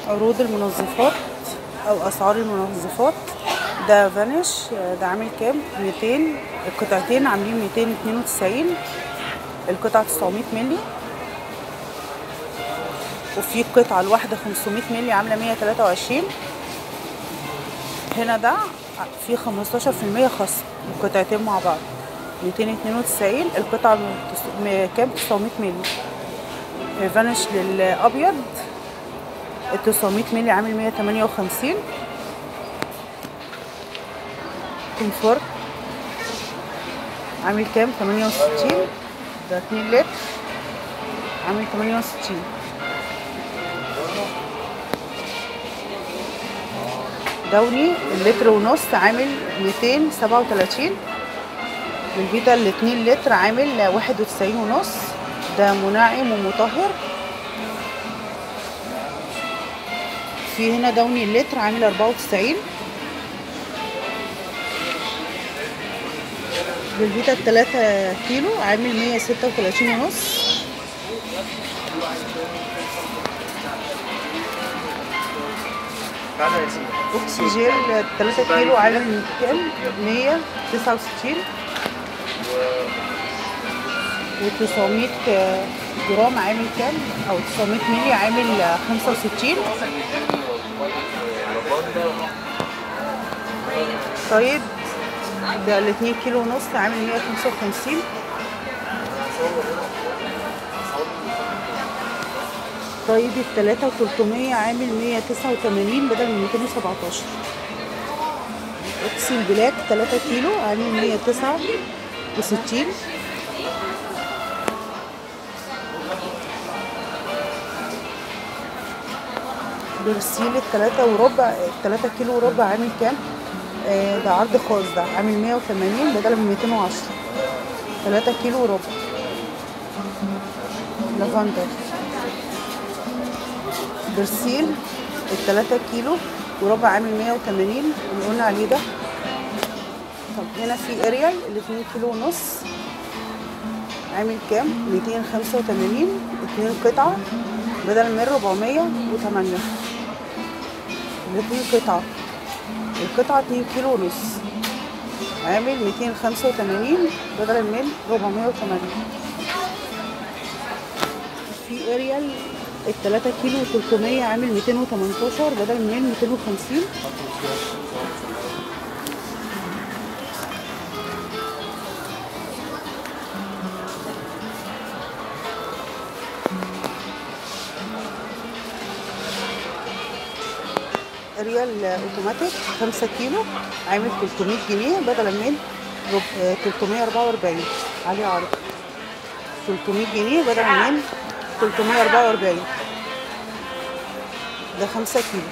عروض المنظفات او اسعار المنظفات ده فانيش ده عامل كام 200 القطعتين عاملين 292 القطعة 900 مللي وفي القطعة الواحدة 500 مللي عاملة 123 هنا ده في 15% خصم القطعتين مع بعض 292 القطعة م- كام 900 مللي فانيش للأبيض ال 900 مللي عامل 158 كونفورت عامل كام 68 ده 2 لتر عامل 68 دوني اللتر ونص عامل 237 والفيتا ال 2 لتر عامل 91 ونص ده منعم ومطهر في هنا دوني اللتر عامل 94 بالفيتا التلاتة كيلو عامل 136 ونص اكسجين 3 كيلو عامل كام 169 و900 جرام عامل كام او 900 مللي عامل 65 طيب ده ال 2 كيلو ونص عامل 155 طيب التلاتة وتلتمية عامل مية تسعة وتمانين بدل من ميتين وسبعتاشر اكسي البلاك تلاتة كيلو عامل مية تسعة وستين برسيل التلاتة وربع التلاتة كيلو وربع عامل كام؟ آه ده عرض خاص ده عامل مية وتمانين بدل من ميتين وعشرة تلاتة كيلو وربع لافندر برسيل التلاتة كيلو وربع عامل مية وتمانين اللي قلنا عليه ده طب هنا في اريال الاتنين كيلو ونص عامل كام؟ ميتين خمسة وتمانين اتنين قطعة بدل من ربعمية وتمانية الاتنين قطعة القطعة اتنين كيلو ونص عامل ميتين خمسة وتمانين بدل من ربعمية وتمانية في اريال التلاتة كيلو وتلتمية عامل ميتين وتمنتاشر بدل من ميتين وخمسين ريال اوتوماتيك خمسة كيلو عامل 300 جنيه بدلا من رب- آه، 344 عليه عرض 300 جنيه بدلا من 344 ده خمسة كيلو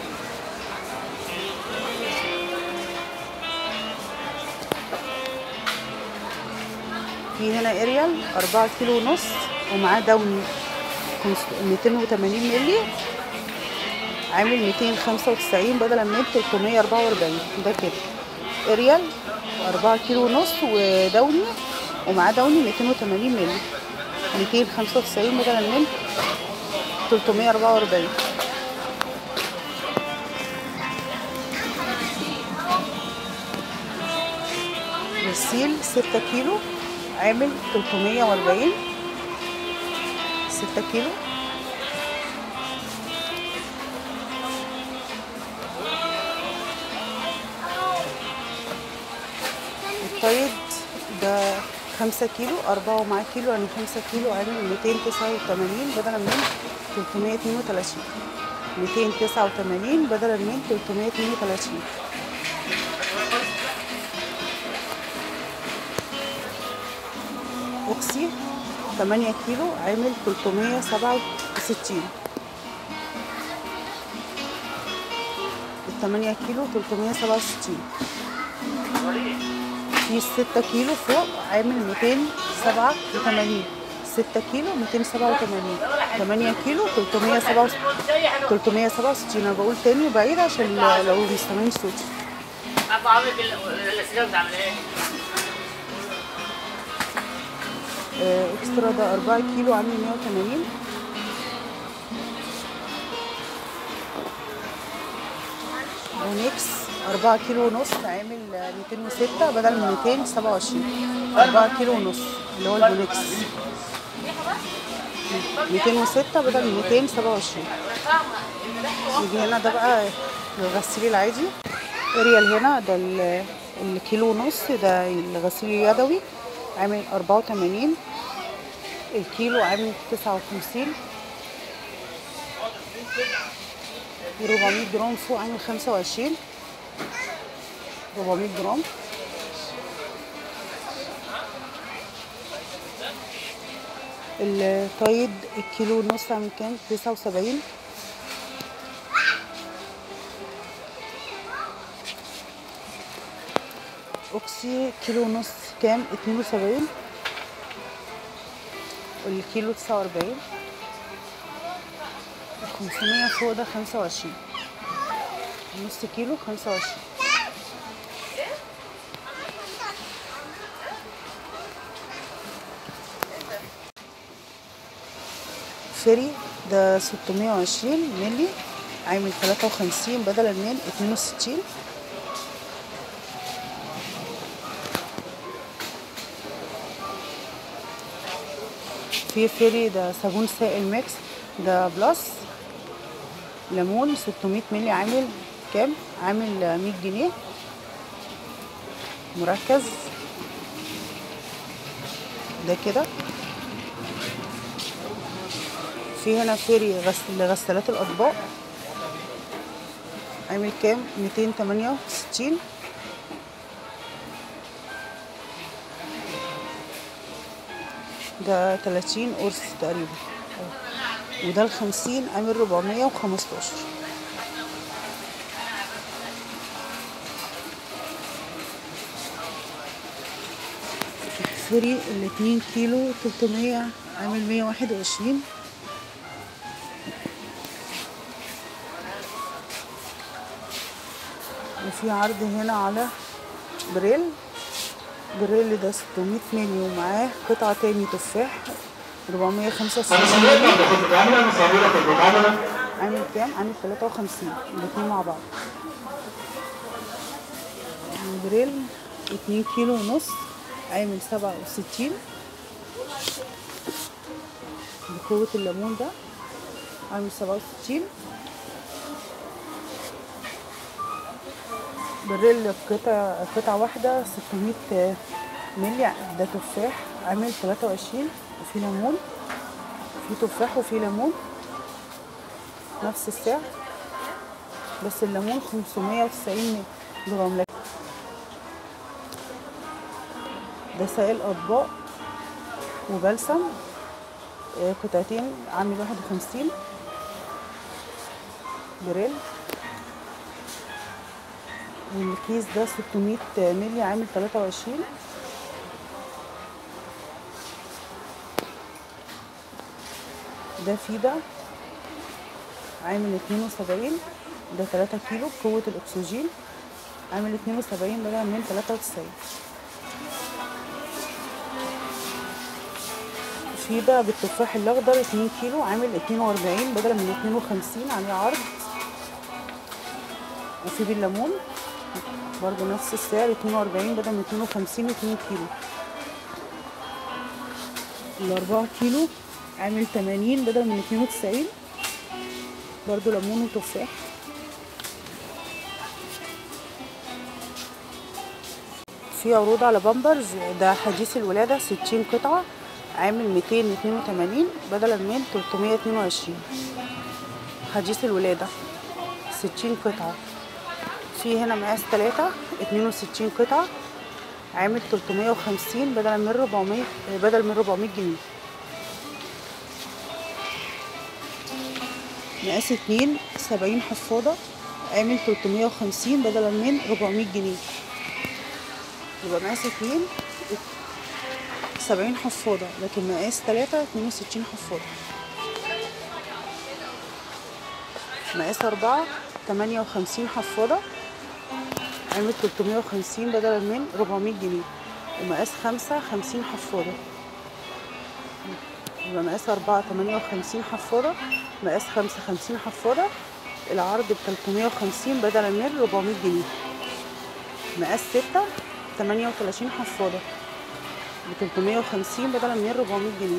في هنا اريال أربعة كيلو ونص ومعاه دوني خمس- 280 مللي عامل 295 بدلا من 344 ده كده اريال 4 كيلو ونص ودوني ومعاه دوني 280 مللي 295 بدلا من 344 برسيل 6 كيلو عامل 340 6 كيلو الطيب ده خمسة كيلو أربعة ومعاه كيلو يعني خمسة كيلو عامل ميتين تسعة وتمانين بدلا من تلتمية اتنين وتلاتين ميتين تسعة وتمانين بدلا من تلتمية اتنين وتلاتين أوكسي تمانية كيلو عامل تلتمية سبعة وستين التمانية كيلو تلتمية سبعة وستين في ستة كيلو فوق عامل ميتين سبعة وتمانين ستة كيلو ميتين سبعة وتمانين تمانية كيلو تلتمية سبعة تلتمية سبعة وستين أنا بقول تاني وبعيد عشان لو مش سامعين صوتي ابو عامل الاسئله بتعمل ايه؟ آه، اكسترا ده أربعة كيلو عامل مية وتمانين ميكس أربعة كيلو ونص عامل ميتين وستة بدل من ميتين سبعة وعشرين أربعة كيلو ونص اللي هو البونكس ميتين وستة بدل من ميتين سبعة وعشرين يجي هنا ده بقى الغسيل العادي اريال هنا ده ال- الكيلو ونص ده الغسيل اليدوي عامل أربعة وتمانين الكيلو عامل تسعة وخمسين 400 جرام فوق عامل 25 400 جرام التايد الكيلو ونص عامل كام 79 اوكسي كيلو ونص كام 72 والكيلو 49 500 فوق ده 25 نص كيلو 25 فري ده 620 ملي عامل 53 بدلا من 62 في فري ده صابون سائل ميكس ده بلس ليمون 600 مللي عامل كام؟ عامل 100 جنيه مركز ده كده في هنا فري غسل لغسالات الأطباق عامل كام؟ 268 ده 30 قرص تقريبا وده الخمسين عامل 415 فري الاتنين كيلو 300 عامل 121 وفي عرض هنا على بريل بريل ده 600 مللي ومعاه قطعة تاني تفاح 465 مللي عامل كام؟ عامل 53 الاتنين مع بعض بريل 2 كيلو ونص عامل 67 بقوة الليمون ده عامل 67 بريل قطع قطعة واحدة 600 مللي ده تفاح عامل 23 وفي ليمون في تفاح وفي ليمون نفس السعر بس الليمون 590 جرام لكن ده سائل اطباق وبلسم آه، قطعتين عامل 51 بريل والكيس ده 600 مللي عامل 23 ده فيدا عامل 72 ده 3 كيلو قوة الأكسجين عامل 72 بدل من 93 فيدا بالتفاح الأخضر 2 كيلو عامل 42 بدل من 52 عليه عرض وفي بالليمون برضو نفس السعر 42 بدل من 52 2 كيلو الأربعة كيلو عامل 80 بدل من 92 برضو ليمون وتفاح في عروض على بامبرز ده حديث الولادة 60 قطعة عامل 282 بدلا من 322 حديث الولادة 60 قطعة في هنا مقاس 3 62 قطعة عامل 350 بدلا من 400 بدل من 400 جنيه مقاس 2 70 حفاضة عامل 350 بدلا من 400 جنيه يبقى مقاس 2 70 حفاضة لكن مقاس 3 62 حفاضة مقاس 4 58 حفاضة عامل 350 بدلا من 400 جنيه ومقاس 5 50 حفاضة يبقى مقاس 4 58 حفاضة مقاس 5 50 حفاضة العرض ب 350 بدلا من 400 جنيه مقاس 6 38 حفاضة ب 350 بدلا من 400 جنيه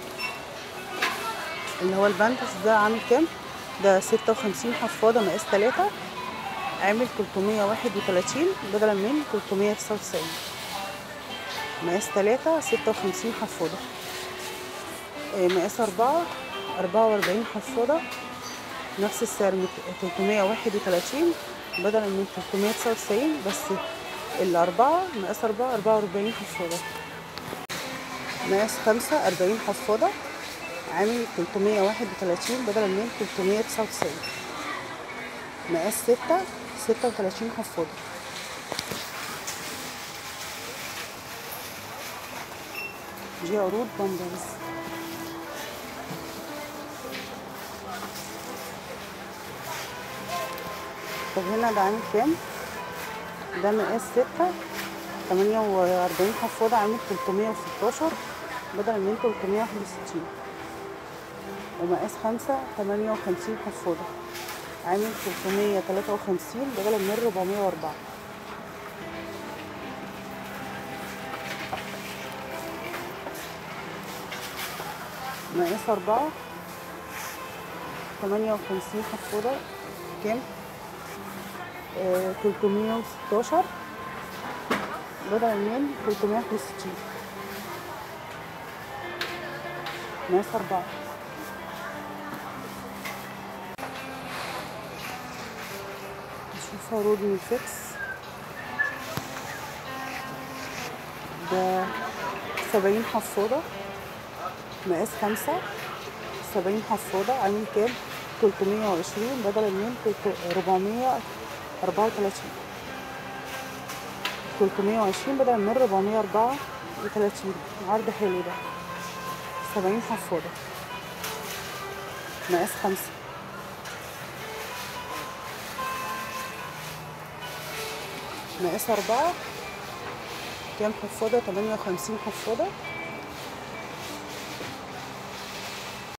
اللي هو البانتس ده عامل كام؟ ده 56 حفاضة مقاس 3 عامل 331 بدلا من 399 مقاس 3 56 حفاضة آه، مقاس 4 44 حفاضة نفس السعر مت- 331 بدلا من 399 بس الأربعة مقاس أربعة 44 حفاضة مقاس خمسة 40 حفاضة عامل 331 بدلا من 399 مقاس ستة 36 حفاضة دي عروض بامبرز طب هنا ده عامل كام؟ ده مقاس ستة تمانية وأربعين حفاضة عامل تلتمية وستاشر بدل من تلتمية واحد وستين ومقاس خمسة تمانية وخمسين حفاضة عامل تلتمية تلاتة وخمسين بدل من ربعمية وأربعة مقاس أربعة تمانية وخمسين حفاضة كام؟ تلتمية وستاشر بدل من تلتمية واحد وستين مقاس أربعة نشوف عروض من فيكس ده سبعين حفاضة مقاس خمسة سبعين حفاضة عامل كام؟ تلتمية وعشرين بدلا من ربعمية أربعة وتلاتين تلتمية وعشرين بدلا من ربعمية أربعة وتلاتين عرض حلو ده سبعين حفاضة مقاس خمسة مقاس أربعة كام حفاضة تمانية وخمسين حفاضة